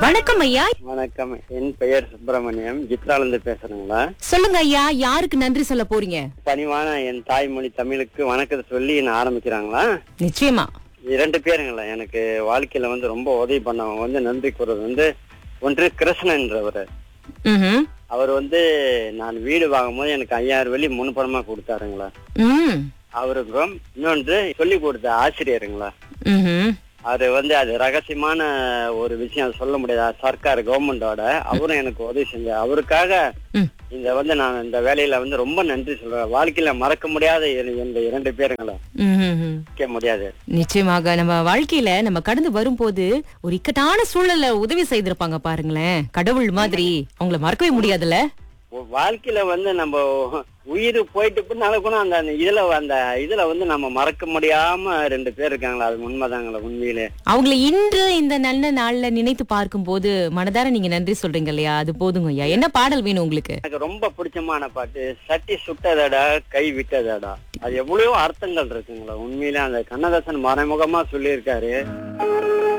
வணக்கம் ஐயா வணக்கம் என் பெயர் சுப்பிரமணியம் ஜித்ராலேருந்து பேசுறேங்களா சொல்லுங்க ஐயா யாருக்கு நன்றி சொல்ல போறீங்க பணிவான என் தாய்மொழி தமிழுக்கு வணக்கத்தை சொல்லி நான் ஆரம்பிக்கிறாங்களா நிச்சயமா இரண்டு பேருங்களா எனக்கு வாழ்க்கையில வந்து ரொம்ப உதவி பண்ணவங்க வந்து நன்றி கூறுறது வந்து ஒன்று கிருஷ்ணன்றவர் ம்ஹும். அவர் வந்து நான் வீடு வாங்கும்போது எனக்கு ஐயாயிரம் வெள்ளி முன்பணமா கொடுத்தாருங்களா ம் அவருக்கும் இன்னொன்று சொல்லி கொடுத்த ஆசிரியருங்களா ம்ஹும். அது வந்து அது ரகசியமான ஒரு விஷயம் சொல்ல முடியாது சர்க்கார் கவர்மெண்டோட அவரும் எனக்கு உதவி செஞ்சார் அவருக்காக ம். இந்த வந்து நான் இந்த வேலையில வந்து ரொம்ப நன்றி சொல்றேன் வாழ்க்கையில மறக்க முடியாத இர- இந்த இரண்டு பேருங்களை ம்ஹும். மறக்க முடியாது நிச்சயமாக நம்ம வாழ்க்கையில நம்ம கடந்து வரும்போது ஒரு இக்கட்டான சூழல்ல உதவி செய்திருப்பாங்க பாருங்களேன் கடவுள் மாதிரி அவங்கள மறக்கவே முடியாதுல்ல ஒ- வாழ்க்கையில வந்து நம்ம உயிர் போயிட்டு பின்னால கூட அந்த அந்த இதுல அந்த இதுல வந்து நம்ம மறக்க முடியாம ரெண்டு பேர் இருக்காங்களா அது உண்மைதாங்களா உண்மையிலே அவங்கள இன்று இந்த நல்ல நாள்ல நினைத்து பார்க்கும்போது மனதார நீங்க நன்றி சொல்றீங்க இல்லையா அது போதுங்க ஐயா என்ன பாடல் வேணும் உங்களுக்கு எனக்கு ரொம்ப பிடிச்சமான பாட்டு சட்டி சுட்டதடா கை விட்டதடா அது எவ்வளவோ அர்த்தங்கள் இருக்குங்களா உண்மையிலே அந்த கண்ணதாசன் மறைமுகமா சொல்லியிருக்காரு